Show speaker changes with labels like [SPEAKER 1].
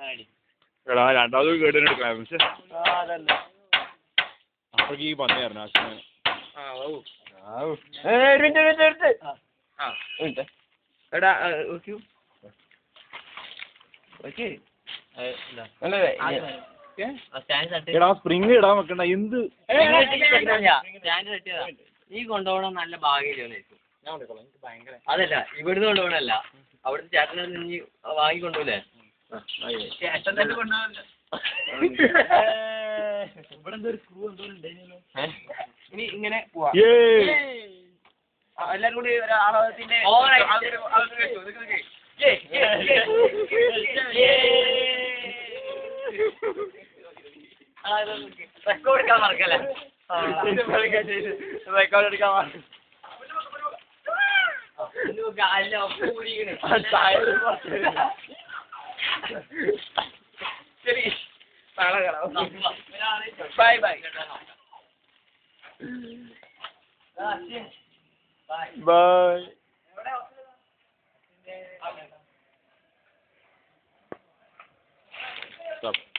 [SPEAKER 1] എടാ രണ്ടാമത് കേട്ട് എടുക്കാം പക്ഷെ
[SPEAKER 2] ആ അതന്നെ
[SPEAKER 1] അപ്പോഴേക്ക് ഈ പന്നിയായിരുന്നു ആശുപത്രി
[SPEAKER 2] ആ ഓ
[SPEAKER 3] ഏ, ഒരു മിനിറ്റ്, ഒരു മിനിറ്റ്, ഒരു മിനിറ്റ്.
[SPEAKER 2] ആ
[SPEAKER 3] ഒരു മിനിറ്റ്.
[SPEAKER 2] എടാ ഓക്കെ ഓക്കെ
[SPEAKER 3] നല്ലതേ.
[SPEAKER 1] എടാ സ്പ്രിങ് ഇടാൻ വെക്കണ്ട എന്ത്
[SPEAKER 2] നീ കൊണ്ടുപോകണം നല്ല ഭാഗ്യമില്ലായിരിക്കും അതല്ല ഇവിടുന്ന് കൊണ്ടുപോകണല്ല അവിടുത്തെ ചേട്ടനെ നീ വാങ്ങി കൊണ്ടുപോലെ ചേട്ടൻ തന്നെ കൊണ്ടുപോകണല്ലോ ഇവിടെ എന്തോ ഒരു സ്ക്രൂ എന്തോ ഇനി ഇങ്ങനെ പോവാ
[SPEAKER 1] ഏയ്
[SPEAKER 2] ആ, എല്ലാരും കൂടി ഒരു ആളത്തിന്റെ റെക്കോർഡ് എടുക്കാൻ മറക്കല്ലേ
[SPEAKER 3] റെക്കോർഡ് എടുക്കാൻ മറന്നു.
[SPEAKER 2] അല്ല ഒപ്പ് കൂടിയിരിക്കണ്.
[SPEAKER 3] ആ, ടയറ് കുറച്ച്.
[SPEAKER 2] ശരി നാളെ കാണാം ബൈ ബൈ
[SPEAKER 1] ബൈ സ്റ്റോപ്പ്